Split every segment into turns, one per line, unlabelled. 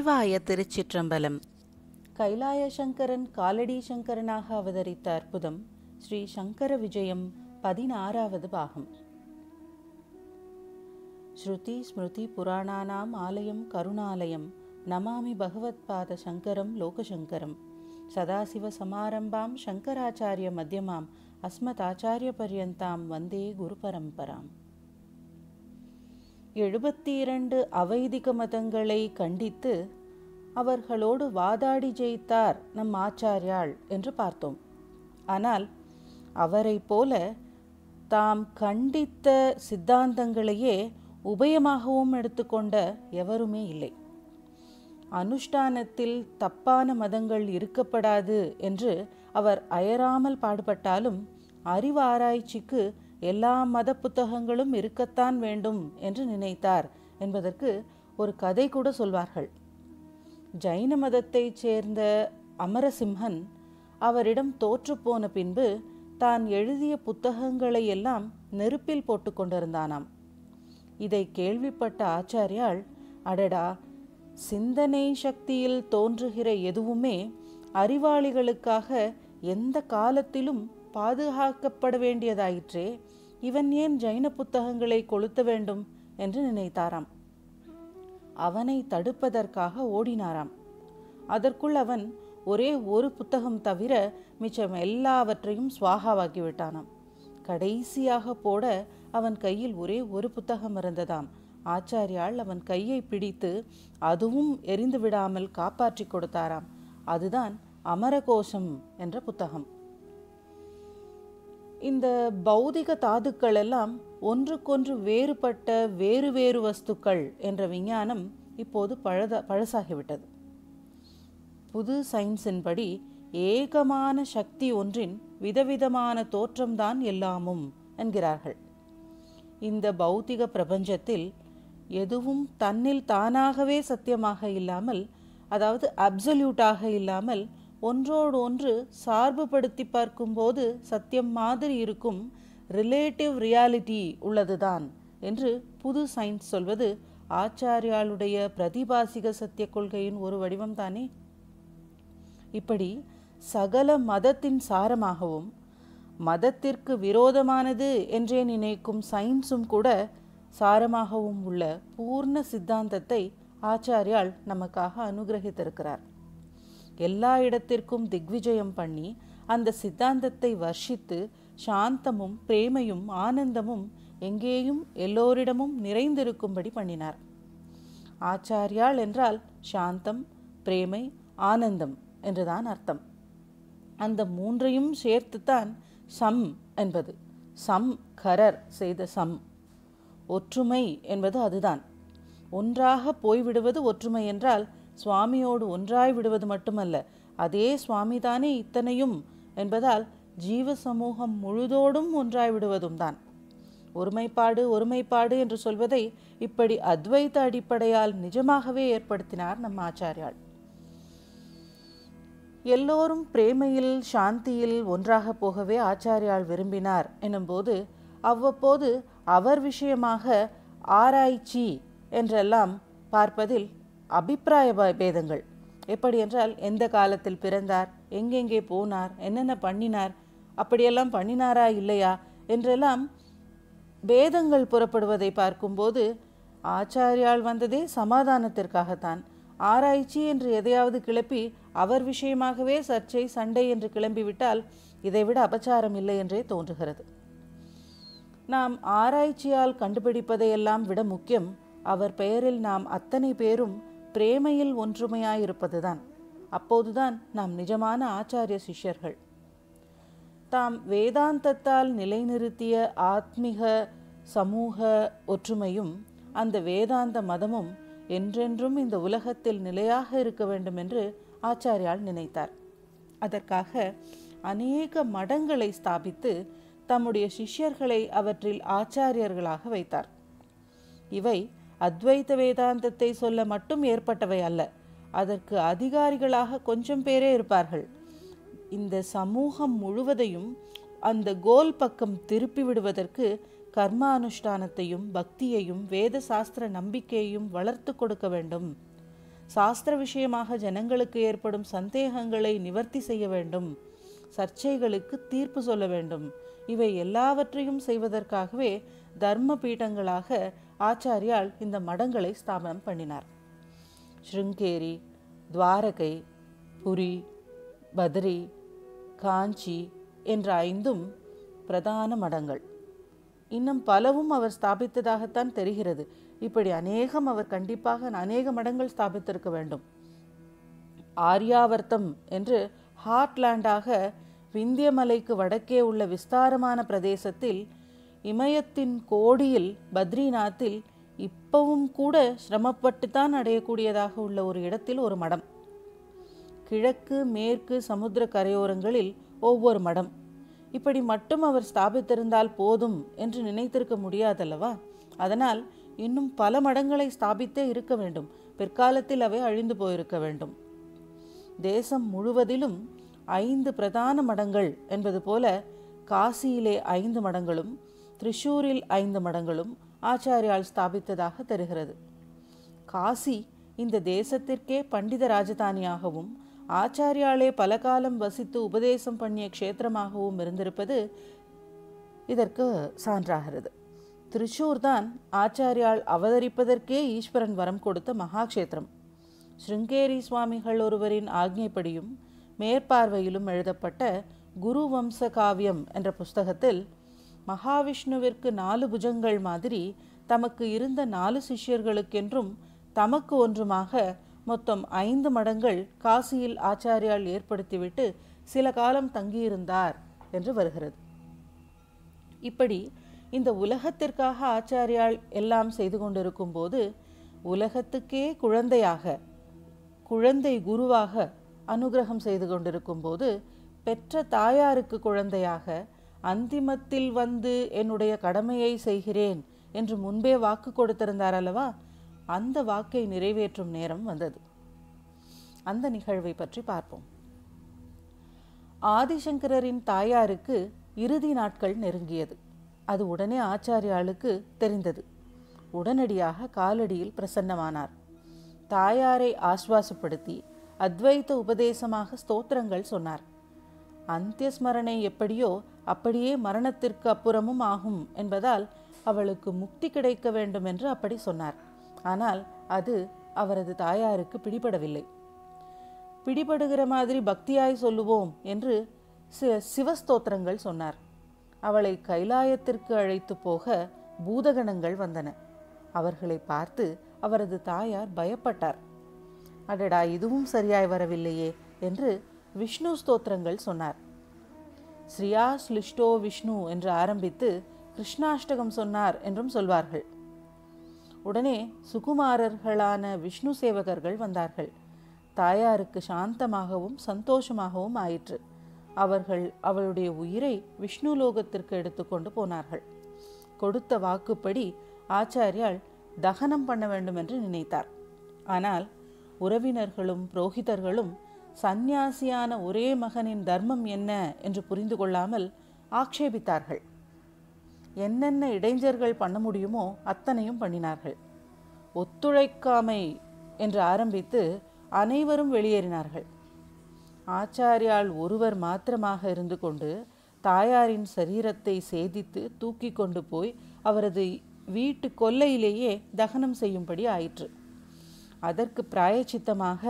நமசிவாய திருச்சிற்றம்பலம் கைலாய சங்கரன் காலடி சங்கரனாக அவதரித்த அற்புதம் ஸ்ரீ சங்கர விஜயம் பதினாறாவது பாகம் ஸ்ருதி ஸ்மிருதி புராணானாம் ஆலயம் கருணாலயம் நமாமி பகவத்பாத சங்கரம் லோகசங்கரம் சதாசிவ சமாரம்பாம் சங்கராச்சாரிய மத்தியமாம் அஸ்மதாச்சாரிய பர்யந்தாம் வந்தே குரு பரம்பராம் எழுபத்தி இரண்டு அவைதிக மதங்களை கண்டித்து அவர்களோடு வாதாடி ஜெயித்தார் நம் ஆச்சாரியாள் என்று பார்த்தோம் ஆனால் அவரைப் போல தாம் கண்டித்த சித்தாந்தங்களையே உபயமாகவும் எடுத்துக்கொண்ட எவருமே இல்லை அனுஷ்டானத்தில் தப்பான மதங்கள் இருக்கப்படாது என்று அவர் அயராமல் பாடுபட்டாலும் அறிவு ஆராய்ச்சிக்கு எல்லா மத புத்தகங்களும் இருக்கத்தான் வேண்டும் என்று நினைத்தார் என்பதற்கு ஒரு கதை கூட சொல்வார்கள் ஜைன மதத்தைச் சேர்ந்த அமரசிம்ஹன் அவரிடம் தோற்றுப்போன பின்பு தான் எழுதிய புத்தகங்களை எல்லாம் நெருப்பில் போட்டு கொண்டிருந்தானாம் இதை கேள்விப்பட்ட ஆச்சாரியால் அடடா சிந்தனை சக்தியில் தோன்றுகிற எதுவுமே அறிவாளிகளுக்காக எந்த காலத்திலும் பாதுகாக்கப்பட வேண்டியதாயிற்றே இவன் ஏன் ஜைன புத்தகங்களை கொளுத்த வேண்டும் என்று நினைத்தாராம் அவனை தடுப்பதற்காக ஓடினாராம் அதற்குள் அவன் ஒரே ஒரு புத்தகம் தவிர மிச்சம் எல்லாவற்றையும் சுவாகாவாக்கி விட்டானாம் கடைசியாக போட அவன் கையில் ஒரே ஒரு புத்தகம் இருந்ததாம் ஆச்சாரியால் அவன் கையை பிடித்து அதுவும் எரிந்து விடாமல் காப்பாற்றி கொடுத்தாராம் அதுதான் அமரகோஷம் என்ற புத்தகம் இந்த பௌதிக தாதுக்கள் எல்லாம் ஒன்றுக்கொன்று வேறுபட்ட வேறு வேறு வஸ்துக்கள் என்ற விஞ்ஞானம் இப்போது பழத பழசாகிவிட்டது புது சயின்ஸின்படி ஏகமான சக்தி ஒன்றின் விதவிதமான தோற்றம்தான் எல்லாமும் என்கிறார்கள் இந்த பௌத்திக பிரபஞ்சத்தில் எதுவும் தன்னில் தானாகவே சத்தியமாக இல்லாமல் அதாவது அப்சல்யூட்டாக இல்லாமல் ஒன்றோடு ஒன்று சார்புபடுத்தி பார்க்கும்போது சத்தியம் மாதிரி இருக்கும் ரிலேட்டிவ் ரியாலிட்டி உள்ளதுதான் என்று புது சயின்ஸ் சொல்வது ஆச்சாரியாளுடைய பிரதிபாசிக சத்திய கொள்கையின் ஒரு வடிவம் தானே இப்படி சகல மதத்தின் சாரமாகவும் மதத்திற்கு விரோதமானது என்றே நினைக்கும் சயின்ஸும் கூட சாரமாகவும் உள்ள பூர்ண சித்தாந்தத்தை ஆச்சாரியால் நமக்காக அனுகிரகித்திருக்கிறார் எல்லா இடத்திற்கும் திக்விஜயம் பண்ணி அந்த சித்தாந்தத்தை வர்ஷித்து சாந்தமும் பிரேமையும் ஆனந்தமும் எங்கேயும் எல்லோரிடமும் நிறைந்திருக்கும்படி பண்ணினார் ஆச்சாரியாள் என்றால் சாந்தம் பிரேமை ஆனந்தம் என்றுதான் அர்த்தம் அந்த மூன்றையும் சேர்த்துத்தான் சம் என்பது சம் கரர் செய்த சம் ஒற்றுமை என்பது அதுதான் ஒன்றாக போய்விடுவது ஒற்றுமை என்றால் சுவாமியோடு ஒன்றாய் விடுவது மட்டுமல்ல அதே சுவாமிதானே இத்தனையும் என்பதால் ஜீவ சமூகம் முழுதோடும் ஒன்றாய் விடுவதும் தான் ஒருமைப்பாடு ஒருமைப்பாடு என்று சொல்வதை இப்படி அத்வைத அடிப்படையால் நிஜமாகவே ஏற்படுத்தினார் நம் ஆச்சாரியாள் எல்லோரும் பிரேமையில் சாந்தியில் ஒன்றாக போகவே ஆச்சாரியால் விரும்பினார் எனும்போது அவ்வப்போது அவர் விஷயமாக ஆராய்ச்சி என்றெல்லாம் பார்ப்பதில் அபிப்பிராய பேதங்கள் எப்படி என்றால் எந்த காலத்தில் பிறந்தார் எங்கெங்கே போனார் என்னென்ன பண்ணினார் அப்படியெல்லாம் பண்ணினாரா இல்லையா என்றெல்லாம் பேதங்கள் புறப்படுவதை பார்க்கும்போது ஆச்சாரியால் வந்ததே சமாதானத்திற்காகத்தான் ஆராய்ச்சி என்று எதையாவது கிளப்பி அவர் விஷயமாகவே சர்ச்சை சண்டை என்று கிளம்பிவிட்டால் இதைவிட அபச்சாரம் இல்லை என்றே தோன்றுகிறது நாம் ஆராய்ச்சியால் கண்டுபிடிப்பதையெல்லாம் விட முக்கியம் அவர் பெயரில் நாம் அத்தனை பேரும் பிரேமையில் ஒன்றுமையாயிருப்பதுதான் அப்போதுதான் நாம் நிஜமான ஆச்சாரிய சிஷ்யர்கள் தாம் வேதாந்தத்தால் நிலைநிறுத்திய ஆத்மிக சமூக ஒற்றுமையும் அந்த வேதாந்த மதமும் என்றென்றும் இந்த உலகத்தில் நிலையாக இருக்க வேண்டும் என்று ஆச்சாரியால் நினைத்தார் அதற்காக அநேக மடங்களை ஸ்தாபித்து தம்முடைய சிஷ்யர்களை அவற்றில் ஆச்சாரியர்களாக வைத்தார் இவை அத்வைத வேதாந்தத்தை சொல்ல மட்டும் ஏற்பட்டவை அல்ல அதற்கு அதிகாரிகளாக கொஞ்சம் பேரே இருப்பார்கள் இந்த சமூகம் முழுவதையும் அந்த கோல் பக்கம் திருப்பி விடுவதற்கு கர்மானுஷ்டானத்தையும் பக்தியையும் வேத சாஸ்திர நம்பிக்கையையும் வளர்த்து கொடுக்க வேண்டும் சாஸ்திர விஷயமாக ஜனங்களுக்கு ஏற்படும் சந்தேகங்களை நிவர்த்தி செய்ய வேண்டும் சர்ச்சைகளுக்கு தீர்ப்பு சொல்ல வேண்டும் இவை எல்லாவற்றையும் செய்வதற்காகவே தர்ம பீடங்களாக ஆச்சாரியால் இந்த மடங்களை ஸ்தாபனம் பண்ணினார் ஸ்ருங்கேரி துவாரகை புரி பத்ரி காஞ்சி என்ற ஐந்தும் பிரதான மடங்கள் இன்னும் பலவும் அவர் ஸ்தாபித்ததாகத்தான் தெரிகிறது இப்படி அநேகம் அவர் கண்டிப்பாக அநேக மடங்கள் ஸ்தாபித்திருக்க வேண்டும் ஆர்யாவர்த்தம் என்று ஹார்ட்லேண்டாக விந்தியமலைக்கு வடக்கே உள்ள விஸ்தாரமான பிரதேசத்தில் இமயத்தின் கோடியில் பத்ரிநாத்தில் இப்பவும் கூட சிரமப்பட்டுத்தான் அடையக்கூடியதாக உள்ள ஒரு இடத்தில் ஒரு மடம் கிழக்கு மேற்கு சமுத்திர கரையோரங்களில் ஒவ்வொரு மடம் இப்படி மட்டும் அவர் ஸ்தாபித்திருந்தால் போதும் என்று நினைத்திருக்க முடியாதல்லவா அதனால் இன்னும் பல மடங்களை ஸ்தாபித்தே இருக்க வேண்டும் பிற்காலத்தில் அவை அழிந்து போயிருக்க வேண்டும் தேசம் முழுவதிலும் ஐந்து பிரதான மடங்கள் என்பது போல காசியிலே ஐந்து மடங்களும் திரிஷூரில் ஐந்து மடங்களும் ஆச்சாரியால் ஸ்தாபித்ததாக தெரிகிறது காசி இந்த தேசத்திற்கே பண்டித ராஜதானியாகவும் ஆச்சாரியாலே பல காலம் வசித்து உபதேசம் பண்ணிய க்ஷேத்திரமாகவும் இருந்திருப்பது இதற்கு சான்றாகிறது திருச்சூர் தான் ஆச்சாரியால் அவதரிப்பதற்கே ஈஸ்வரன் வரம் கொடுத்த மகாக்ஷேத்திரம் ஸ்ருங்கேரி சுவாமிகள் ஒருவரின் ஆக்ஞைப்படியும் மேற்பார்வையிலும் எழுதப்பட்ட குரு வம்ச காவியம் என்ற புஸ்தகத்தில் மகாவிஷ்ணுவிற்கு நாலு புஜங்கள் மாதிரி தமக்கு இருந்த நாலு சிஷ்யர்களுக்கென்றும் தமக்கு ஒன்றுமாக மொத்தம் ஐந்து மடங்கள் காசியில் ஆச்சாரியால் ஏற்படுத்திவிட்டு சில காலம் தங்கியிருந்தார் என்று வருகிறது இப்படி இந்த உலகத்திற்காக ஆச்சாரியால் எல்லாம் செய்து கொண்டிருக்கும் போது உலகத்துக்கே குழந்தையாக குழந்தை குருவாக அனுகிரகம் செய்து கொண்டிருக்கும் போது பெற்ற தாயாருக்கு குழந்தையாக அந்திமத்தில் வந்து என்னுடைய கடமையை செய்கிறேன் என்று முன்பே வாக்கு கொடுத்திருந்தார் அல்லவா அந்த வாக்கை நிறைவேற்றும் நேரம் வந்தது அந்த நிகழ்வை பற்றி பார்ப்போம் ஆதிசங்கரரின் தாயாருக்கு இறுதி நாட்கள் நெருங்கியது அது உடனே ஆச்சாரியாளுக்கு தெரிந்தது உடனடியாக காலடியில் பிரசன்னமானார் தாயாரை ஆஸ்வாசப்படுத்தி அத்வைத்த உபதேசமாக ஸ்தோத்திரங்கள் சொன்னார் அந்தியஸ்மரணை எப்படியோ அப்படியே மரணத்திற்கு அப்புறமும் ஆகும் என்பதால் அவளுக்கு முக்தி கிடைக்க வேண்டும் என்று அப்படி சொன்னார் ஆனால் அது அவரது தாயாருக்கு பிடிபடவில்லை பிடிபடுகிற மாதிரி பக்தியாய் சொல்லுவோம் என்று சில சிவஸ்தோத்திரங்கள் சொன்னார் அவளை கைலாயத்திற்கு அழைத்து போக பூதகணங்கள் வந்தன அவர்களை பார்த்து அவரது தாயார் பயப்பட்டார் அடடா இதுவும் சரியாய் வரவில்லையே என்று விஷ்ணு ஸ்தோத்திரங்கள் சொன்னார் ஸ்ரீயா ஸ்லிஷ்டோ விஷ்ணு என்று ஆரம்பித்து கிருஷ்ணாஷ்டகம் சொன்னார் என்றும் சொல்வார்கள் உடனே சுகுமாரர்களான விஷ்ணு சேவகர்கள் வந்தார்கள் தாயாருக்கு சாந்தமாகவும் சந்தோஷமாகவும் ஆயிற்று அவர்கள் அவளுடைய உயிரை விஷ்ணு லோகத்திற்கு எடுத்துக்கொண்டு போனார்கள் கொடுத்த வாக்குப்படி ஆச்சாரியால் தகனம் பண்ண வேண்டும் என்று நினைத்தார் ஆனால் உறவினர்களும் புரோகிதர்களும் சந்நியாசியான ஒரே மகனின் தர்மம் என்ன என்று புரிந்து கொள்ளாமல் ஆக்ஷேபித்தார்கள் என்னென்ன இடைஞ்சர்கள் பண்ண முடியுமோ அத்தனையும் பண்ணினார்கள் ஒத்துழைக்காமை என்று ஆரம்பித்து அனைவரும் வெளியேறினார்கள் ஆச்சாரியால் ஒருவர் மாத்திரமாக இருந்து கொண்டு தாயாரின் சரீரத்தை சேதித்து தூக்கி கொண்டு போய் அவரது வீட்டு கொல்லையிலேயே தகனம் செய்யும்படி ஆயிற்று அதற்கு பிராயச்சித்தமாக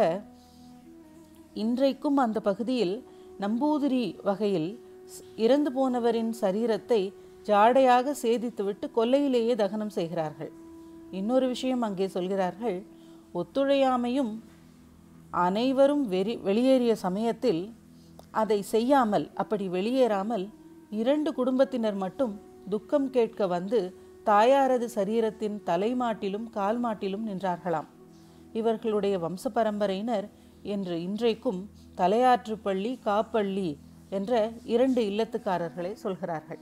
இன்றைக்கும் அந்த பகுதியில் நம்பூதிரி வகையில் ஸ்- இறந்து போனவரின் சரீரத்தை ஜாடையாக சேதித்துவிட்டு கொல்லையிலேயே தகனம் செய்கிறார்கள் இன்னொரு விஷயம் அங்கே சொல்கிறார்கள் ஒத்துழையாமையும் அனைவரும் வெறி வெளியேறிய சமயத்தில் அதை செய்யாமல் அப்படி வெளியேறாமல் இரண்டு குடும்பத்தினர் மட்டும் துக்கம் கேட்க வந்து தாயாரது சரீரத்தின் தலைமாட்டிலும் கால்மாட்டிலும் நின்றார்களாம் இவர்களுடைய வம்ச பரம்பரையினர் என்று இன்றைக்கும் தலையாற்றுப்பள்ளி காப்பள்ளி என்ற இரண்டு இல்லத்துக்காரர்களை சொல்கிறார்கள்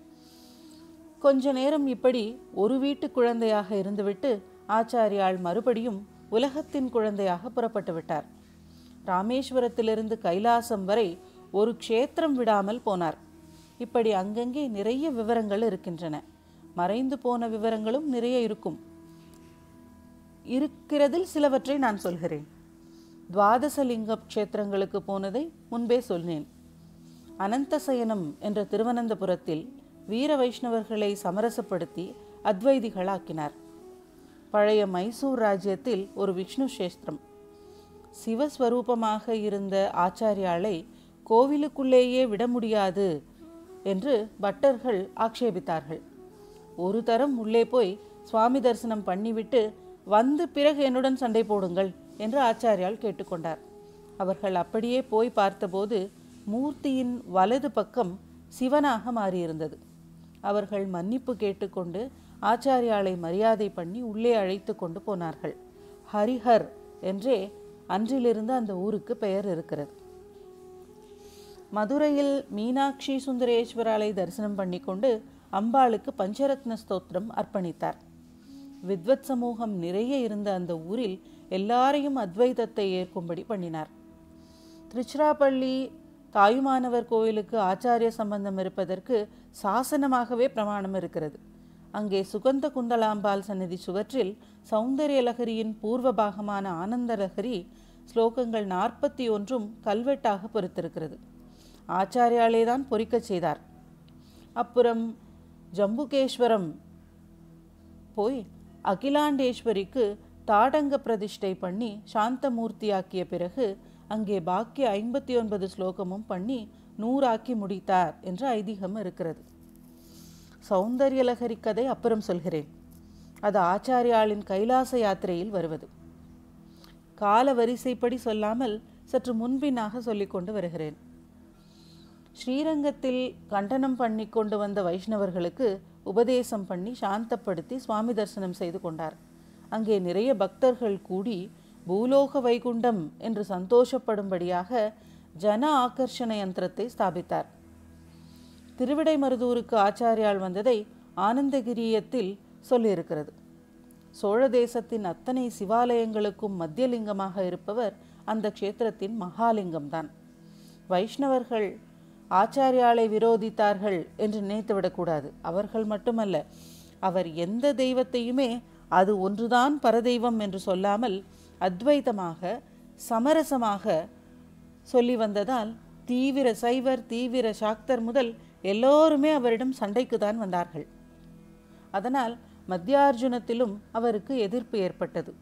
கொஞ்ச நேரம் இப்படி ஒரு வீட்டு குழந்தையாக இருந்துவிட்டு ஆச்சாரியாள் மறுபடியும் உலகத்தின் குழந்தையாக புறப்பட்டு விட்டார் ராமேஸ்வரத்திலிருந்து கைலாசம் வரை ஒரு க்ஷேத்திரம் விடாமல் போனார் இப்படி அங்கங்கே நிறைய விவரங்கள் இருக்கின்றன மறைந்து போன விவரங்களும் நிறைய இருக்கும் இருக்கிறதில் சிலவற்றை நான் சொல்கிறேன் துவாதசலிங்க க்ஷேத்திரங்களுக்கு போனதை முன்பே சொன்னேன் அனந்தசயனம் என்ற திருவனந்தபுரத்தில் வீர வைஷ்ணவர்களை சமரசப்படுத்தி அத்வைதிகளாக்கினார் பழைய மைசூர் ராஜ்யத்தில் ஒரு விஷ்ணு சேஸ்திரம் சிவஸ்வரூபமாக இருந்த ஆச்சாரியாளை கோவிலுக்குள்ளேயே விட முடியாது என்று பட்டர்கள் ஆக்ஷேபித்தார்கள் ஒரு தரம் உள்ளே போய் சுவாமி தரிசனம் பண்ணிவிட்டு வந்து பிறகு என்னுடன் சண்டை போடுங்கள் என்று ஆச்சாரியால் கேட்டுக்கொண்டார் அவர்கள் அப்படியே போய் பார்த்தபோது மூர்த்தியின் வலது பக்கம் சிவனாக மாறியிருந்தது அவர்கள் மன்னிப்பு கேட்டுக்கொண்டு ஆச்சாரியாளை மரியாதை பண்ணி உள்ளே அழைத்து கொண்டு போனார்கள் ஹரிஹர் என்றே அன்றிலிருந்து அந்த ஊருக்கு பெயர் இருக்கிறது மதுரையில் மீனாட்சி சுந்தரேஸ்வராலை தரிசனம் பண்ணிக்கொண்டு அம்பாளுக்கு பஞ்சரத்ன ஸ்தோத்திரம் அர்ப்பணித்தார் வித்வத் சமூகம் நிறைய இருந்த அந்த ஊரில் எல்லாரையும் அத்வைதத்தை ஏற்கும்படி பண்ணினார் திருச்சிராப்பள்ளி தாயுமானவர் கோயிலுக்கு ஆச்சாரிய சம்பந்தம் இருப்பதற்கு சாசனமாகவே பிரமாணம் இருக்கிறது அங்கே சுகந்த குந்தலாம்பாள் சந்நிதி சுவற்றில் சௌந்தரியலகரியின் பூர்வ பாகமான ஆனந்தலகரி ஸ்லோகங்கள் நாற்பத்தி ஒன்றும் கல்வெட்டாக பொறுத்திருக்கிறது ஆச்சாரியாலே தான் பொறிக்கச் செய்தார் அப்புறம் ஜம்புகேஸ்வரம் போய் அகிலாண்டேஸ்வரிக்கு தாடங்க பிரதிஷ்டை பண்ணி சாந்தமூர்த்தியாக்கிய பிறகு அங்கே பாக்கி ஐம்பத்தி ஒன்பது ஸ்லோகமும் பண்ணி நூறாக்கி முடித்தார் என்ற ஐதீகம் இருக்கிறது சௌந்தர்யலகரி கதை அப்புறம் சொல்கிறேன் அது ஆச்சாரியாளின் கைலாச யாத்திரையில் வருவது கால வரிசைப்படி சொல்லாமல் சற்று முன்பின்னாக சொல்லிக் கொண்டு வருகிறேன் ஸ்ரீரங்கத்தில் கண்டனம் பண்ணி கொண்டு வந்த வைஷ்ணவர்களுக்கு உபதேசம் பண்ணி சாந்தப்படுத்தி சுவாமி தரிசனம் செய்து கொண்டார் அங்கே நிறைய பக்தர்கள் கூடி பூலோக வைகுண்டம் என்று சந்தோஷப்படும்படியாக ஜன ஆகர்ஷண யந்திரத்தை ஸ்தாபித்தார் திருவிடைமருதூருக்கு ஆச்சாரியால் வந்ததை ஆனந்தகிரியத்தில் சொல்லியிருக்கிறது சோழ தேசத்தின் அத்தனை சிவாலயங்களுக்கும் மத்தியலிங்கமாக இருப்பவர் அந்த க்ஷேத்திரத்தின் மகாலிங்கம்தான் வைஷ்ணவர்கள் ஆச்சாரியாலை விரோதித்தார்கள் என்று நினைத்துவிடக்கூடாது அவர்கள் மட்டுமல்ல அவர் எந்த தெய்வத்தையுமே அது ஒன்றுதான் பரதெய்வம் என்று சொல்லாமல் அத்வைதமாக சமரசமாக சொல்லி வந்ததால் தீவிர சைவர் தீவிர சாக்தர் முதல் எல்லோருமே அவரிடம் சண்டைக்கு தான் வந்தார்கள் அதனால் மத்தியார்ஜுனத்திலும் அவருக்கு எதிர்ப்பு ஏற்பட்டது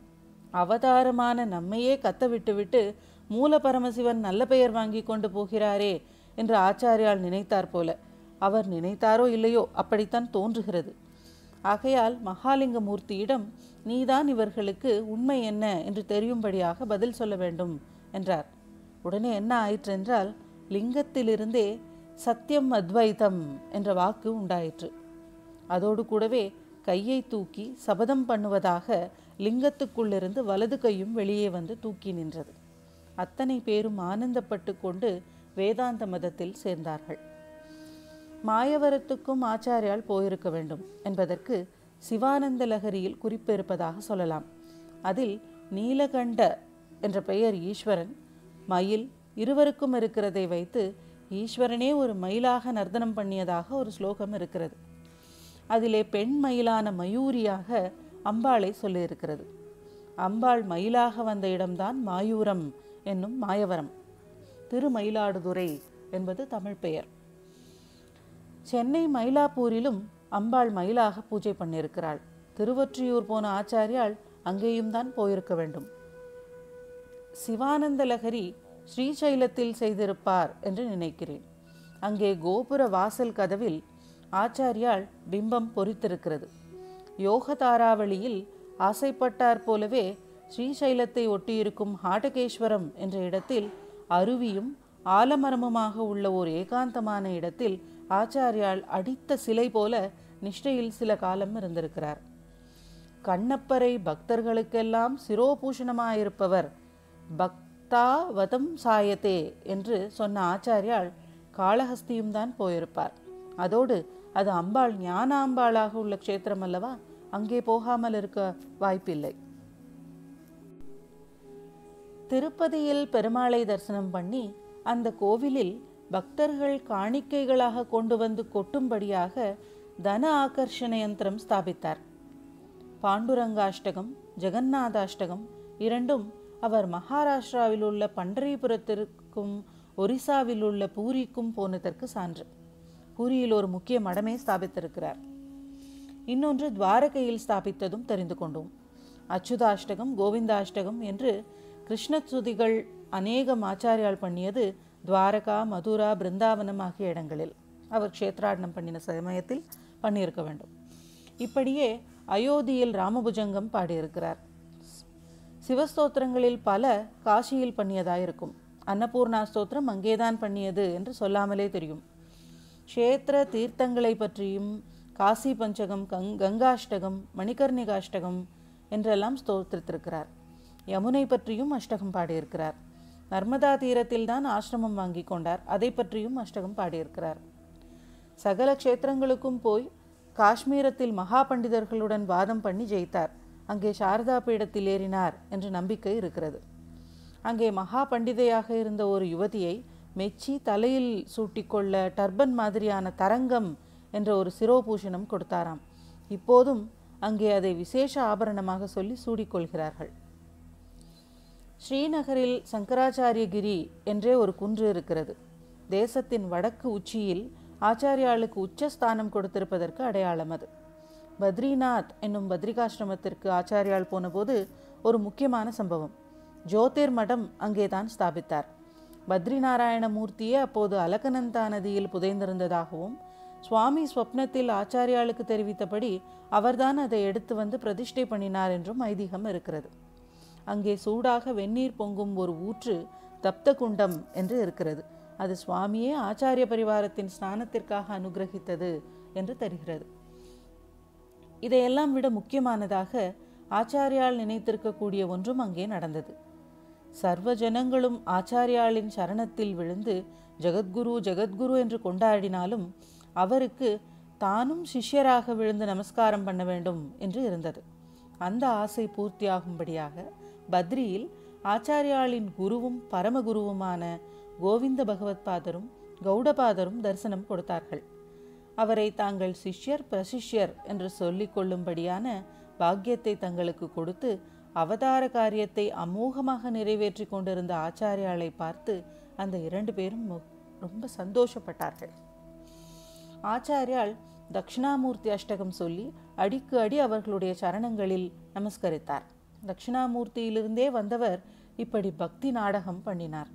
அவதாரமான நம்மையே கத்த விட்டுவிட்டு மூல பரமசிவன் நல்ல பெயர் வாங்கி கொண்டு போகிறாரே என்று ஆச்சாரியால் நினைத்தார் போல அவர் நினைத்தாரோ இல்லையோ அப்படித்தான் தோன்றுகிறது ஆகையால் மகாலிங்க மூர்த்தியிடம் நீதான் இவர்களுக்கு உண்மை என்ன என்று தெரியும்படியாக பதில் சொல்ல வேண்டும் என்றார் உடனே என்ன ஆயிற்றென்றால் லிங்கத்திலிருந்தே சத்தியம் அத்வைதம் என்ற வாக்கு உண்டாயிற்று அதோடு கூடவே கையை தூக்கி சபதம் பண்ணுவதாக லிங்கத்துக்குள்ளிருந்து வலது கையும் வெளியே வந்து தூக்கி நின்றது அத்தனை பேரும் ஆனந்தப்பட்டு கொண்டு வேதாந்த மதத்தில் சேர்ந்தார்கள் மாயவரத்துக்கும் ஆச்சாரியால் போயிருக்க வேண்டும் என்பதற்கு சிவானந்த லகரியில் குறிப்பு இருப்பதாக சொல்லலாம் அதில் நீலகண்ட என்ற பெயர் ஈஸ்வரன் மயில் இருவருக்கும் இருக்கிறதை வைத்து ஈஸ்வரனே ஒரு மயிலாக நர்த்தனம் பண்ணியதாக ஒரு ஸ்லோகம் இருக்கிறது அதிலே பெண் மயிலான மயூரியாக அம்பாளை சொல்லியிருக்கிறது அம்பாள் மயிலாக வந்த இடம்தான் மாயூரம் என்னும் மாயவரம் திருமயிலாடுதுறை என்பது தமிழ் பெயர் சென்னை மயிலாப்பூரிலும் அம்பாள் மயிலாக பூஜை பண்ணியிருக்கிறாள் திருவொற்றியூர் போன ஆச்சாரியால் அங்கேயும் தான் போயிருக்க வேண்டும் சிவானந்த லகரி ஸ்ரீசைலத்தில் செய்திருப்பார் என்று நினைக்கிறேன் அங்கே கோபுர வாசல் கதவில் ஆச்சாரியால் பிம்பம் பொறித்திருக்கிறது யோக தாராவளியில் ஆசைப்பட்டார் போலவே ஸ்ரீசைலத்தை ஒட்டியிருக்கும் ஹாட்டகேஸ்வரம் என்ற இடத்தில் அருவியும் ஆலமரமுமாக உள்ள ஒரு ஏகாந்தமான இடத்தில் ஆச்சாரியால் அடித்த சிலை போல நிஷ்டையில் சில காலம் இருந்திருக்கிறார் கண்ணப்பரை பக்தர்களுக்கெல்லாம் சிரோபூஷணமாயிருப்பவர் பக்தா வதம் சாயத்தே என்று சொன்ன ஆச்சாரியால் காளஹஸ்தியும் தான் போயிருப்பார் அதோடு அது அம்பாள் ஞான அம்பாளாக உள்ள க்ஷேத்திரம் அல்லவா அங்கே போகாமல் இருக்க வாய்ப்பில்லை திருப்பதியில் பெருமாளை தரிசனம் பண்ணி அந்த கோவிலில் பக்தர்கள் காணிக்கைகளாக கொண்டு வந்து கொட்டும்படியாக தன ஆகர்ஷண யந்திரம் ஸ்தாபித்தார் பாண்டுரங்காஷ்டகம் ஜெகநாதாஷ்டகம் இரண்டும் அவர் மகாராஷ்டிராவில் உள்ள பண்டரிபுரத்திற்கும் ஒரிசாவில் உள்ள பூரிக்கும் போனதற்கு சான்று பூரியில் ஒரு முக்கிய மடமே ஸ்தாபித்திருக்கிறார் இன்னொன்று துவாரகையில் ஸ்தாபித்ததும் தெரிந்து கொண்டோம் அச்சுதாஷ்டகம் கோவிந்தாஷ்டகம் என்று கிருஷ்ணசுதிகள் அநேகம் ஆச்சாரியால் பண்ணியது துவாரகா மதுரா பிருந்தாவனம் ஆகிய இடங்களில் அவர் க்ஷேத்ராடனம் பண்ணின சமயத்தில் பண்ணியிருக்க வேண்டும் இப்படியே அயோத்தியில் ராமபுஜங்கம் பாடியிருக்கிறார் சிவஸ்தோத்திரங்களில் பல காசியில் பண்ணியதாயிருக்கும் அன்னபூர்ணா ஸ்தோத்திரம் அங்கேதான் பண்ணியது என்று சொல்லாமலே தெரியும் க்ஷேத்திர தீர்த்தங்களை பற்றியும் காசி பஞ்சகம் கங் கங்காஷ்டகம் மணிகர்ணிகாஷ்டகம் என்றெல்லாம் ஸ்தோத்திரித்திருக்கிறார் யமுனை பற்றியும் அஷ்டகம் பாடியிருக்கிறார் நர்மதா தீரத்தில் தான் ஆசிரமம் வாங்கி கொண்டார் அதை பற்றியும் அஷ்டகம் பாடியிருக்கிறார் சகல க்ஷேத்திரங்களுக்கும் போய் காஷ்மீரத்தில் மகா பண்டிதர்களுடன் வாதம் பண்ணி ஜெயித்தார் அங்கே சாரதா பீடத்தில் ஏறினார் என்ற நம்பிக்கை இருக்கிறது அங்கே மகா பண்டிதையாக இருந்த ஒரு யுவதியை மெச்சி தலையில் சூட்டிக்கொள்ள டர்பன் மாதிரியான தரங்கம் என்ற ஒரு சிரோபூஷணம் கொடுத்தாராம் இப்போதும் அங்கே அதை விசேஷ ஆபரணமாக சொல்லி சூடிக்கொள்கிறார்கள் ஸ்ரீநகரில் சங்கராச்சாரியகிரி என்றே ஒரு குன்று இருக்கிறது தேசத்தின் வடக்கு உச்சியில் ஆச்சாரியாளுக்கு உச்சஸ்தானம் கொடுத்திருப்பதற்கு அடையாளம் அது பத்ரிநாத் என்னும் பத்ரிகாசிரமத்திற்கு ஆச்சாரியால் போனபோது ஒரு முக்கியமான சம்பவம் ஜோதிர் மடம் அங்கேதான் ஸ்தாபித்தார் பத்ரிநாராயண மூர்த்தியே அப்போது அலகனந்தா நதியில் புதைந்திருந்ததாகவும் சுவாமி ஸ்வப்னத்தில் ஆச்சாரியாளுக்கு தெரிவித்தபடி அவர்தான் அதை எடுத்து வந்து பிரதிஷ்டை பண்ணினார் என்றும் ஐதீகம் இருக்கிறது அங்கே சூடாக வெந்நீர் பொங்கும் ஒரு ஊற்று தப்த குண்டம் என்று இருக்கிறது அது சுவாமியே ஆச்சாரிய பரிவாரத்தின் ஸ்நானத்திற்காக அனுகிரகித்தது என்று தெரிகிறது இதையெல்லாம் விட முக்கியமானதாக ஆச்சாரியால் நினைத்திருக்கக்கூடிய ஒன்றும் அங்கே நடந்தது சர்வ ஜனங்களும் ஆச்சாரியாளின் சரணத்தில் விழுந்து ஜெகத்குரு ஜெகத்குரு என்று கொண்டாடினாலும் அவருக்கு தானும் சிஷ்யராக விழுந்து நமஸ்காரம் பண்ண வேண்டும் என்று இருந்தது அந்த ஆசை பூர்த்தியாகும்படியாக பத்ரியில் ஆச்சாரியாளின் குருவும் பரமகுருவுமான கோவிந்த பகவத்பாதரும் கௌடபாதரும் தரிசனம் கொடுத்தார்கள் அவரை தாங்கள் சிஷ்யர் பிரசிஷ்யர் என்று சொல்லிக் கொள்ளும்படியான பாக்கியத்தை தங்களுக்கு கொடுத்து அவதார காரியத்தை அமோகமாக நிறைவேற்றி கொண்டிருந்த ஆச்சாரியாளை பார்த்து அந்த இரண்டு பேரும் மு- ரொம்ப சந்தோஷப்பட்டார்கள் ஆச்சாரியால் தட்சிணாமூர்த்தி அஷ்டகம் சொல்லி அடிக்கு அடி அவர்களுடைய சரணங்களில் நமஸ்கரித்தார் தட்சிணாமூர்த்தியிலிருந்தே வந்தவர் இப்படி பக்தி நாடகம் பண்ணினார்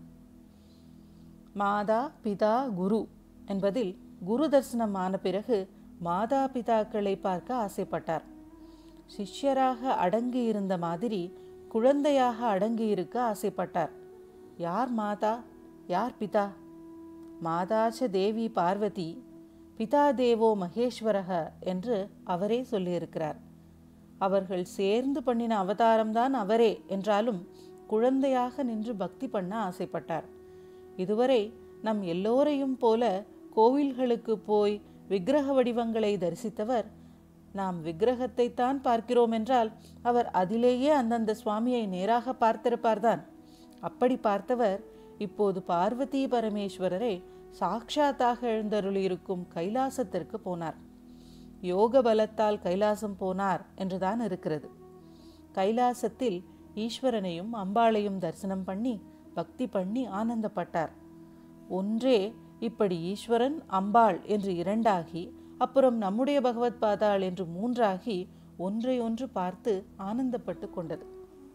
மாதா பிதா குரு என்பதில் குரு தரிசனம் ஆன பிறகு மாதா பிதாக்களை பார்க்க ஆசைப்பட்டார் சிஷ்யராக அடங்கி இருந்த மாதிரி குழந்தையாக அடங்கி இருக்க ஆசைப்பட்டார் யார் மாதா யார் பிதா மாதாச்ச தேவி பார்வதி பிதா தேவோ மகேஸ்வரக என்று அவரே சொல்லியிருக்கிறார் அவர்கள் சேர்ந்து பண்ணின அவதாரம்தான் அவரே என்றாலும் குழந்தையாக நின்று பக்தி பண்ண ஆசைப்பட்டார் இதுவரை நம் எல்லோரையும் போல கோவில்களுக்கு போய் விக்கிரக வடிவங்களை தரிசித்தவர் நாம் விக்கிரகத்தை தான் பார்க்கிறோம் என்றால் அவர் அதிலேயே அந்தந்த சுவாமியை நேராக பார்த்திருப்பார்தான் அப்படி பார்த்தவர் இப்போது பார்வதி பரமேஸ்வரரை சாட்சாத்தாக எழுந்தருளியிருக்கும் கைலாசத்திற்கு போனார் யோக பலத்தால் கைலாசம் போனார் என்றுதான் இருக்கிறது கைலாசத்தில் ஈஸ்வரனையும் அம்பாளையும் தரிசனம் பண்ணி பக்தி பண்ணி ஆனந்தப்பட்டார் ஒன்றே இப்படி ஈஸ்வரன் அம்பாள் என்று இரண்டாகி அப்புறம் நம்முடைய பகவத் பாதாள் என்று மூன்றாகி ஒன்றை ஒன்று பார்த்து ஆனந்தப்பட்டு கொண்டது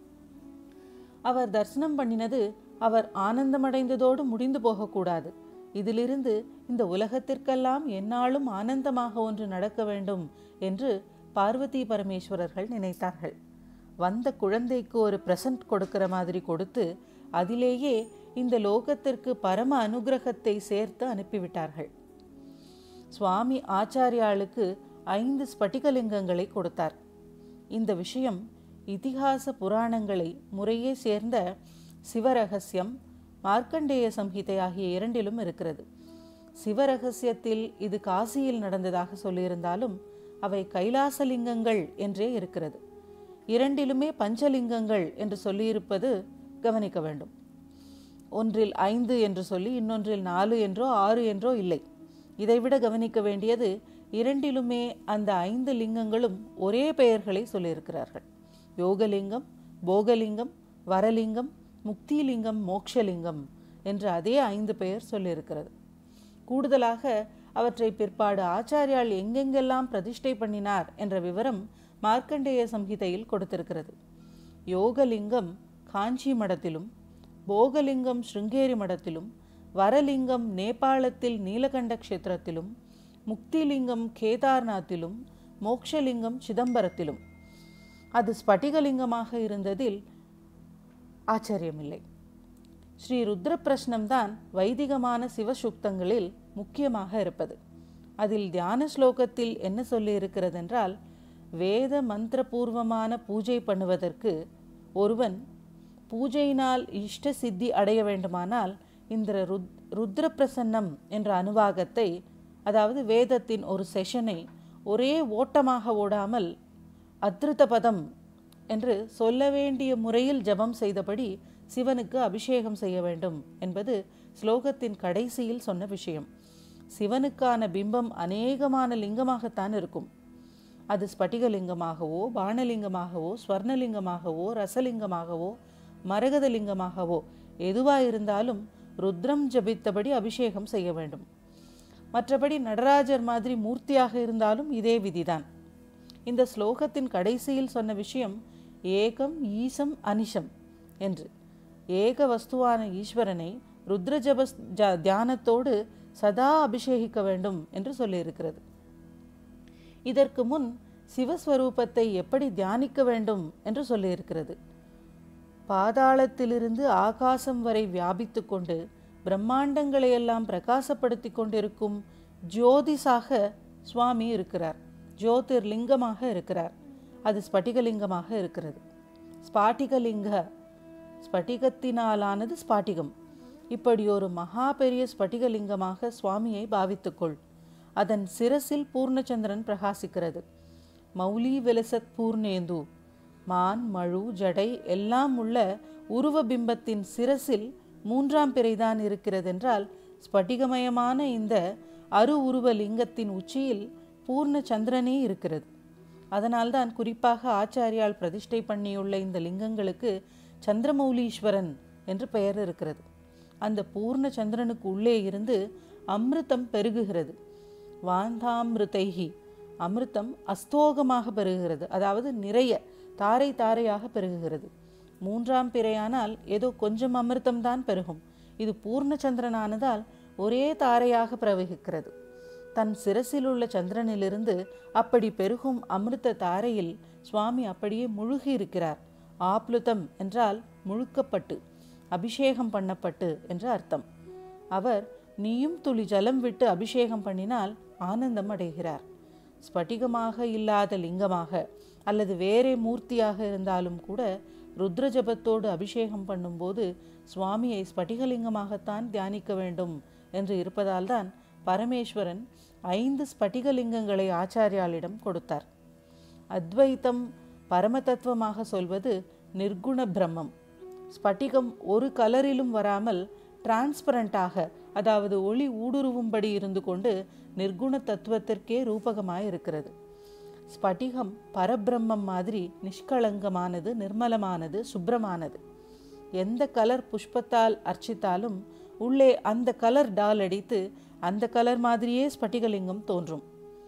அவர் தரிசனம் பண்ணினது அவர் ஆனந்தமடைந்ததோடு முடிந்து போகக்கூடாது இதிலிருந்து இந்த உலகத்திற்கெல்லாம் எந்நாளும் ஆனந்தமாக ஒன்று நடக்க வேண்டும் என்று பார்வதி பரமேஸ்வரர்கள் நினைத்தார்கள் வந்த குழந்தைக்கு ஒரு பிரசன்ட் கொடுக்கிற மாதிரி கொடுத்து அதிலேயே இந்த லோகத்திற்கு பரம அனுகிரகத்தை சேர்த்து அனுப்பிவிட்டார்கள் சுவாமி ஆச்சாரியாளுக்கு ஐந்து ஸ்பட்டிகலிங்கங்களை கொடுத்தார் இந்த விஷயம் இதிகாச புராணங்களை முறையே சேர்ந்த சிவரகசியம் மார்க்கண்டேய சம்ஹிதை ஆகிய இரண்டிலும் இருக்கிறது சிவரகசியத்தில் இது காசியில் நடந்ததாக சொல்லியிருந்தாலும் அவை கைலாசலிங்கங்கள் என்றே இருக்கிறது இரண்டிலுமே பஞ்சலிங்கங்கள் என்று சொல்லியிருப்பது கவனிக்க வேண்டும் ஒன்றில் ஐந்து என்று சொல்லி இன்னொன்றில் நாலு என்றோ ஆறு என்றோ இல்லை இதைவிட கவனிக்க வேண்டியது இரண்டிலுமே அந்த ஐந்து லிங்கங்களும் ஒரே பெயர்களை சொல்லியிருக்கிறார்கள் யோகலிங்கம் போகலிங்கம் வரலிங்கம் முக்திலிங்கம் மோக்ஷலிங்கம் என்ற அதே ஐந்து பெயர் சொல்லியிருக்கிறது கூடுதலாக அவற்றை பிற்பாடு ஆச்சாரியால் எங்கெங்கெல்லாம் பிரதிஷ்டை பண்ணினார் என்ற விவரம் மார்க்கண்டேய சம்ஹிதையில் கொடுத்திருக்கிறது யோகலிங்கம் காஞ்சி மடத்திலும் போகலிங்கம் ஸ்ருங்கேரி மடத்திலும் வரலிங்கம் நேபாளத்தில் நீலகண்ட க்ஷேத்திரத்திலும் முக்திலிங்கம் கேதார்நாத்திலும் மோக்ஷலிங்கம் சிதம்பரத்திலும் அது ஸ்பட்டிகலிங்கமாக இருந்ததில் ஆச்சரியமில்லை ஸ்ரீ ருத்ர பிரஷ்னம்தான் வைதிகமான சிவசுக்தங்களில் முக்கியமாக இருப்பது அதில் தியான ஸ்லோகத்தில் என்ன சொல்லி இருக்கிறதென்றால் வேத மந்திரபூர்வமான பூஜை பண்ணுவதற்கு ஒருவன் பூஜையினால் இஷ்ட சித்தி அடைய வேண்டுமானால் இந்த ருத் ருத்ர பிரசன்னம் என்ற அனுவாகத்தை அதாவது வேதத்தின் ஒரு செஷனை ஒரே ஓட்டமாக ஓடாமல் அத்ருத பதம் என்று சொல்ல வேண்டிய முறையில் ஜபம் செய்தபடி சிவனுக்கு அபிஷேகம் செய்ய வேண்டும் என்பது ஸ்லோகத்தின் கடைசியில் சொன்ன விஷயம் சிவனுக்கான பிம்பம் அநேகமான லிங்கமாகத்தான் இருக்கும் அது ஸ்பட்டிகலிங்கமாகவோ பானலிங்கமாகவோ ஸ்வர்ணலிங்கமாகவோ ரசலிங்கமாகவோ மரகதலிங்கமாகவோ எதுவாயிருந்தாலும் ருத்ரம் ஜபித்தபடி அபிஷேகம் செய்ய வேண்டும் மற்றபடி நடராஜர் மாதிரி மூர்த்தியாக இருந்தாலும் இதே விதிதான் இந்த ஸ்லோகத்தின் கடைசியில் சொன்ன விஷயம் ஏகம் ஈசம் அனிஷம் என்று ஏக வஸ்துவான ஈஸ்வரனை ருத்ர ஜப தியானத்தோடு சதா அபிஷேகிக்க வேண்டும் என்று சொல்லியிருக்கிறது இதற்கு முன் சிவஸ்வரூபத்தை எப்படி தியானிக்க வேண்டும் என்று சொல்லியிருக்கிறது பாதாளத்திலிருந்து ஆகாசம் வரை வியாபித்து கொண்டு பிரம்மாண்டங்களையெல்லாம் பிரகாசப்படுத்தி கொண்டிருக்கும் ஜோதிஷாக சுவாமி இருக்கிறார் ஜோதிர்லிங்கமாக இருக்கிறார் அது ஸ்பட்டிகலிங்கமாக இருக்கிறது ஸ்பாட்டிகலிங்க ஸ்பட்டிகத்தினாலானது ஸ்பாட்டிகம் இப்படி ஒரு மகா பெரிய ஸ்பட்டிகலிங்கமாக சுவாமியை பாவித்துக்கொள் அதன் சிரசில் பூர்ணச்சந்திரன் பிரகாசிக்கிறது மௌலி விலசத் பூர்ணேந்து மான் மழு ஜடை எல்லாம் உள்ள உருவ பிம்பத்தின் சிரசில் மூன்றாம் பிறைதான் இருக்கிறதென்றால் ஸ்பட்டிகமயமான இந்த அரு உருவ லிங்கத்தின் உச்சியில் பூர்ண சந்திரனே இருக்கிறது அதனால்தான் குறிப்பாக ஆச்சாரியால் பிரதிஷ்டை பண்ணியுள்ள இந்த லிங்கங்களுக்கு சந்திரமௌலீஸ்வரன் என்று பெயர் இருக்கிறது அந்த பூர்ண சந்திரனுக்கு உள்ளே இருந்து அமிர்தம் பெருகுகிறது வாந்தாமிருதைகி அமிர்தம் அஸ்தோகமாக பெருகுகிறது அதாவது நிறைய தாரை தாரையாக பெருகுகிறது மூன்றாம் பிறையானால் ஏதோ கொஞ்சம் அமிர்தம்தான் பெருகும் இது பூர்ணச்சந்திரனானதால் ஒரே தாரையாக பிரவகிக்கிறது தன் சிரசில் உள்ள சந்திரனிலிருந்து அப்படி பெருகும் அமிர்த தாரையில் சுவாமி அப்படியே முழுகி இருக்கிறார் ஆப்ளுதம் என்றால் முழுக்கப்பட்டு அபிஷேகம் பண்ணப்பட்டு என்று அர்த்தம் அவர் நீயும் துளி ஜலம் விட்டு அபிஷேகம் பண்ணினால் ஆனந்தம் அடைகிறார் ஸ்பட்டிகமாக இல்லாத லிங்கமாக அல்லது வேறே மூர்த்தியாக இருந்தாலும் கூட ருத்ர ஜபத்தோடு அபிஷேகம் பண்ணும்போது சுவாமியை ஸ்பட்டிகலிங்கமாகத்தான் தியானிக்க வேண்டும் என்று இருப்பதால்தான் பரமேஸ்வரன் ஐந்து ஸ்பட்டிகலிங்கங்களை ஆச்சாரியாளிடம் கொடுத்தார் அத்வைத்தம் பரமதத்துவமாக சொல்வது நிர்குண பிரம்மம் ஸ்பட்டிகம் ஒரு கலரிலும் வராமல் டிரான்ஸ்பரண்டாக அதாவது ஒளி ஊடுருவும்படி இருந்து கொண்டு நிர்குண தத்துவத்திற்கே ரூபகமாய் இருக்கிறது ஸ்பட்டிகம் பரபிரம்மம் மாதிரி நிஷ்களங்கமானது நிர்மலமானது சுப்ரமானது எந்த கலர் புஷ்பத்தால் அர்ச்சித்தாலும் உள்ளே அந்த கலர் டால் அடித்து அந்த கலர் மாதிரியே ஸ்பட்டிகலிங்கம் தோன்றும்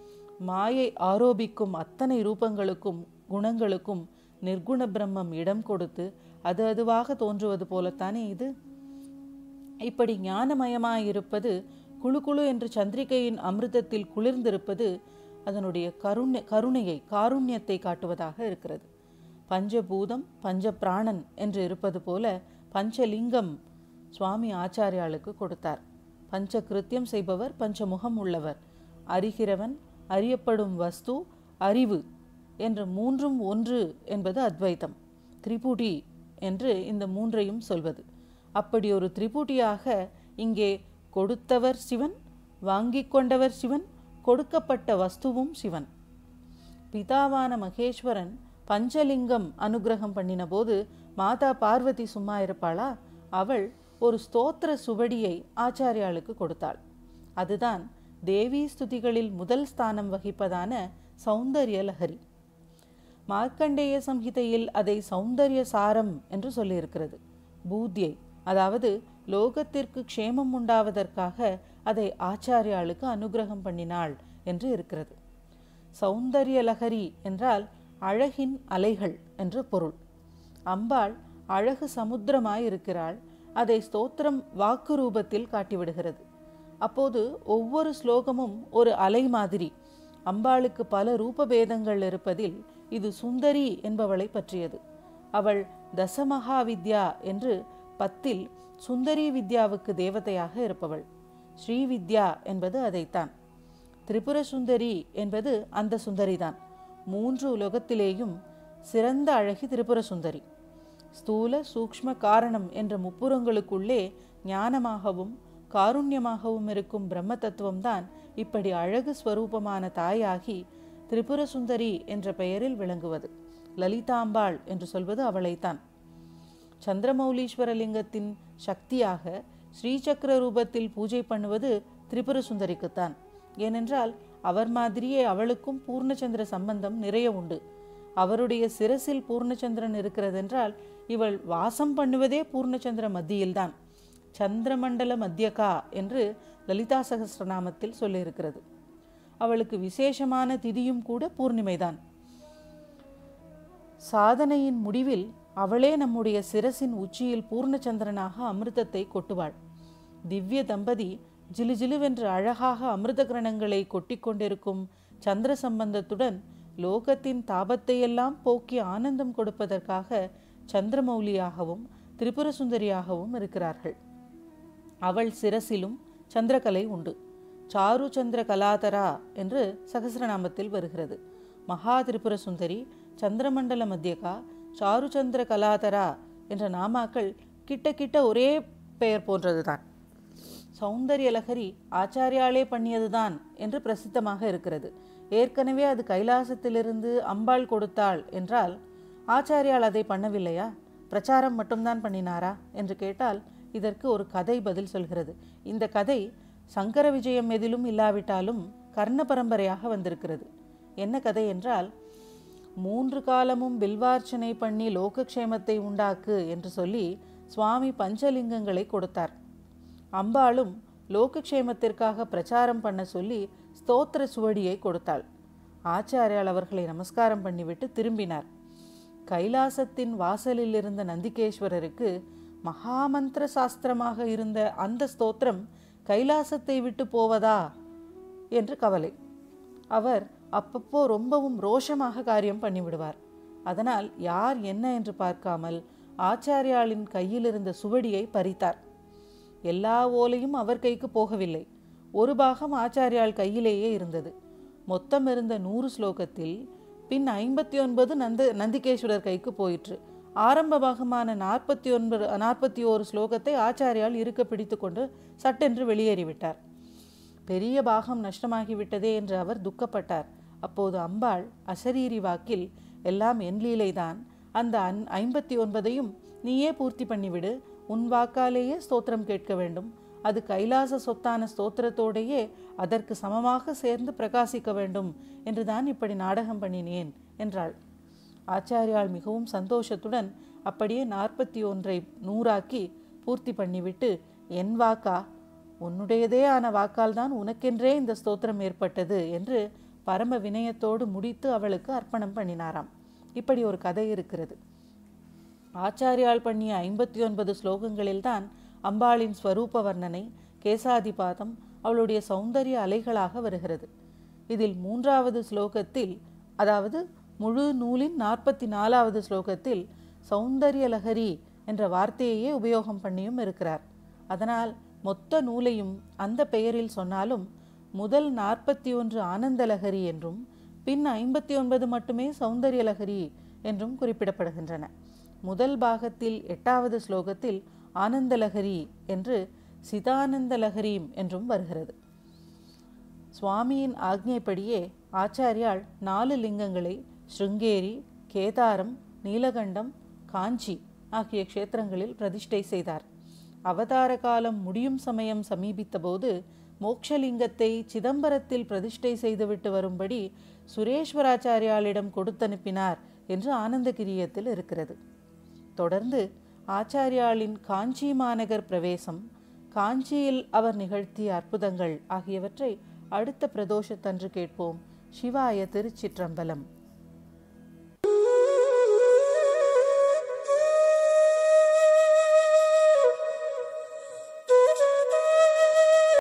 மாயை ஆரோபிக்கும் அத்தனை ரூபங்களுக்கும் குணங்களுக்கும் நிர்குண பிரம்மம் இடம் கொடுத்து அது அதுவாக தோன்றுவது போலத்தானே இது இப்படி ஞானமயமாயிருப்பது குழு குழு என்று சந்திரிகையின் அமிர்தத்தில் குளிர்ந்திருப்பது அதனுடைய கருணை கருணையை காருண்யத்தை காட்டுவதாக இருக்கிறது பஞ்சபூதம் பஞ்ச பிராணன் என்று இருப்பது போல பஞ்சலிங்கம் சுவாமி ஆச்சாரியாளுக்கு கொடுத்தார் பஞ்ச கிருத்தியம் செய்பவர் பஞ்சமுகம் உள்ளவர் அறிகிறவன் அறியப்படும் வஸ்து அறிவு என்ற மூன்றும் ஒன்று என்பது அத்வைத்தம் திரிபுடி என்று இந்த மூன்றையும் சொல்வது அப்படி ஒரு திரிபுடியாக இங்கே கொடுத்தவர் சிவன் வாங்கிக் கொண்டவர் சிவன் கொடுக்கப்பட்ட வஸ்துவும் சிவன் பிதாவான மகேஸ்வரன் பஞ்சலிங்கம் அனுகிரகம் பண்ணின போது மாதா பார்வதி சும்மா இருப்பாளா அவள் ஒரு ஸ்தோத்திர சுவடியை ஆச்சாரியாளுக்கு கொடுத்தாள் அதுதான் தேவி ஸ்துதிகளில் முதல் ஸ்தானம் வகிப்பதான சௌந்தர்ய லஹரி மார்க்கண்டேய சம்ஹிதையில் அதை சௌந்தர்ய சாரம் என்று சொல்லியிருக்கிறது பூத்யை அதாவது லோகத்திற்கு க்ஷேமம் உண்டாவதற்காக அதை ஆச்சாரியாளுக்கு அனுகிரகம் பண்ணினாள் என்று இருக்கிறது சௌந்தர்ய லகரி என்றால் அழகின் அலைகள் என்று பொருள் அம்பாள் அழகு சமுத்திரமாய் இருக்கிறாள் அதை ஸ்தோத்திரம் வாக்கு ரூபத்தில் காட்டிவிடுகிறது அப்போது ஒவ்வொரு ஸ்லோகமும் ஒரு அலை மாதிரி அம்பாளுக்கு பல ரூபபேதங்கள் இருப்பதில் இது சுந்தரி என்பவளை பற்றியது அவள் தசமகா வித்யா என்று பத்தில் சுந்தரி வித்யாவுக்கு தேவதையாக இருப்பவள் ஸ்ரீவித்யா என்பது அதைத்தான் திரிபுர சுந்தரி என்பது அந்த சுந்தரிதான் மூன்று உலகத்திலேயும் சிறந்த அழகி திரிபுர சுந்தரி ஸ்தூல சூக்ஷ்ம காரணம் என்ற முப்புறங்களுக்குள்ளே ஞானமாகவும் காருண்யமாகவும் இருக்கும் பிரம்ம தத்துவம்தான் இப்படி அழகு ஸ்வரூபமான தாயாகி திரிபுர சுந்தரி என்ற பெயரில் விளங்குவது லலிதாம்பாள் என்று சொல்வது அவளைத்தான் சந்திரமௌலீஸ்வரலிங்கத்தின் சக்தியாக ஸ்ரீசக்கர ரூபத்தில் பூஜை பண்ணுவது திரிபுர சுந்தரிக்குத்தான் ஏனென்றால் அவர் மாதிரியே அவளுக்கும் பூர்ணச்சந்திர சம்பந்தம் நிறைய உண்டு அவருடைய சிரசில் பூர்ணச்சந்திரன் இருக்கிறதென்றால் இவள் வாசம் பண்ணுவதே பூர்ணச்சந்திர மத்தியில்தான் சந்திரமண்டல மத்தியகா என்று லலிதா சகஸ்ரநாமத்தில் சொல்லியிருக்கிறது அவளுக்கு விசேஷமான திதியும் கூட பூர்ணிமைதான் சாதனையின் முடிவில் அவளே நம்முடைய சிரசின் உச்சியில் பூர்ணச்சந்திரனாக அமிர்தத்தை கொட்டுவாள் திவ்ய தம்பதி ஜிலு ஜிலுவென்று அழகாக அமிர்த கிரணங்களை கொட்டிக்கொண்டிருக்கும் சந்திர சம்பந்தத்துடன் லோகத்தின் தாபத்தையெல்லாம் போக்கி ஆனந்தம் கொடுப்பதற்காக சந்திரமௌலியாகவும் திரிபுர சுந்தரியாகவும் இருக்கிறார்கள் அவள் சிரசிலும் சந்திரகலை உண்டு சாரு சந்திர கலாதரா என்று சகசிரநாமத்தில் வருகிறது மகா திரிபுர சுந்தரி சந்திரமண்டல மத்தியகா சாருச்சந்திர கலாதரா என்ற நாமாக்கள் கிட்ட கிட்ட ஒரே பெயர் போன்றதுதான் சௌந்தர்ய லகரி ஆச்சாரியாலே பண்ணியதுதான் என்று பிரசித்தமாக இருக்கிறது ஏற்கனவே அது கைலாசத்திலிருந்து அம்பாள் கொடுத்தாள் என்றால் ஆச்சாரியால் அதை பண்ணவில்லையா பிரச்சாரம் மட்டும்தான் பண்ணினாரா என்று கேட்டால் இதற்கு ஒரு கதை பதில் சொல்கிறது இந்த கதை சங்கர விஜயம் எதிலும் இல்லாவிட்டாலும் கர்ண பரம்பரையாக வந்திருக்கிறது என்ன கதை என்றால் மூன்று காலமும் பில்வார்ச்சனை பண்ணி லோகக்ஷேமத்தை உண்டாக்கு என்று சொல்லி சுவாமி பஞ்சலிங்கங்களை கொடுத்தார் அம்பாளும் லோகக்ஷேமத்திற்காக பிரச்சாரம் பண்ண சொல்லி ஸ்தோத்திர சுவடியை கொடுத்தாள் ஆச்சாரியால் அவர்களை நமஸ்காரம் பண்ணிவிட்டு திரும்பினார் கைலாசத்தின் வாசலில் இருந்த நந்திகேஸ்வரருக்கு மகாமந்திர சாஸ்திரமாக இருந்த அந்த ஸ்தோத்திரம் கைலாசத்தை விட்டு போவதா என்று கவலை அவர் அப்பப்போ ரொம்பவும் ரோஷமாக காரியம் பண்ணிவிடுவார் அதனால் யார் என்ன என்று பார்க்காமல் ஆச்சாரியாளின் கையில் இருந்த சுவடியை பறித்தார் எல்லா ஓலையும் அவர் கைக்கு போகவில்லை ஒரு பாகம் ஆச்சாரியாள் கையிலேயே இருந்தது மொத்தம் இருந்த நூறு ஸ்லோகத்தில் பின் ஐம்பத்தி ஒன்பது நந்த நந்திகேஸ்வரர் கைக்கு போயிற்று ஆரம்ப பாகமான நாற்பத்தி ஒன்பது நாற்பத்தி ஓரு ஸ்லோகத்தை ஆச்சாரியால் இருக்க பிடித்து கொண்டு சட்டென்று வெளியேறிவிட்டார் பெரிய பாகம் நஷ்டமாகிவிட்டதே என்று அவர் துக்கப்பட்டார் அப்போது அம்பாள் அசரீரி வாக்கில் எல்லாம் என் லீலைதான் அந்த அன் ஐம்பத்தி ஒன்பதையும் நீயே பூர்த்தி பண்ணிவிடு உன் வாக்காலேயே ஸ்தோத்திரம் கேட்க வேண்டும் அது கைலாச சொத்தான ஸ்தோத்திரத்தோடையே அதற்கு சமமாக சேர்ந்து பிரகாசிக்க வேண்டும் என்றுதான் இப்படி நாடகம் பண்ணினேன் என்றாள் ஆச்சாரியால் மிகவும் சந்தோஷத்துடன் அப்படியே நாற்பத்தி ஒன்றை நூறாக்கி பூர்த்தி பண்ணிவிட்டு என் வாக்கா உன்னுடையதே ஆன வாக்கால் தான் உனக்கென்றே இந்த ஸ்தோத்திரம் ஏற்பட்டது என்று பரம வினயத்தோடு முடித்து அவளுக்கு அர்ப்பணம் பண்ணினாராம் இப்படி ஒரு கதை இருக்கிறது ஆச்சாரியால் பண்ணிய ஐம்பத்தி ஒன்பது ஸ்லோகங்களில்தான் அம்பாளின் ஸ்வரூப வர்ணனை கேசாதிபாதம் அவளுடைய சௌந்தரிய அலைகளாக வருகிறது இதில் மூன்றாவது ஸ்லோகத்தில் அதாவது முழு நூலின் நாற்பத்தி நாலாவது ஸ்லோகத்தில் சௌந்தர்ய லகரி என்ற வார்த்தையையே உபயோகம் பண்ணியும் இருக்கிறார் அதனால் மொத்த நூலையும் அந்த பெயரில் சொன்னாலும் முதல் நாற்பத்தி ஒன்று ஆனந்தலகரி என்றும் பின் ஐம்பத்தி ஒன்பது மட்டுமே சௌந்தர்யலகரி என்றும் குறிப்பிடப்படுகின்றன முதல் பாகத்தில் எட்டாவது ஸ்லோகத்தில் ஆனந்தலகரி என்று சிதானந்தலகரீம் என்றும் வருகிறது சுவாமியின் ஆக்ஞைப்படியே ஆச்சாரியால் நாலு லிங்கங்களை ஸ்ருங்கேரி கேதாரம் நீலகண்டம் காஞ்சி ஆகிய க்ஷேத்திரங்களில் பிரதிஷ்டை செய்தார் அவதார காலம் முடியும் சமயம் சமீபித்தபோது மோக்ஷலிங்கத்தை சிதம்பரத்தில் பிரதிஷ்டை செய்துவிட்டு வரும்படி சுரேஸ்வராச்சாரியாளிடம் கொடுத்தனுப்பினார் என்று ஆனந்தகிரியத்தில் இருக்கிறது தொடர்ந்து ஆச்சாரியாளின் காஞ்சி மாநகர் பிரவேசம் காஞ்சியில் அவர் நிகழ்த்திய அற்புதங்கள் ஆகியவற்றை அடுத்த பிரதோஷத்தன்று கேட்போம் சிவாய திருச்சிற்றம்பலம்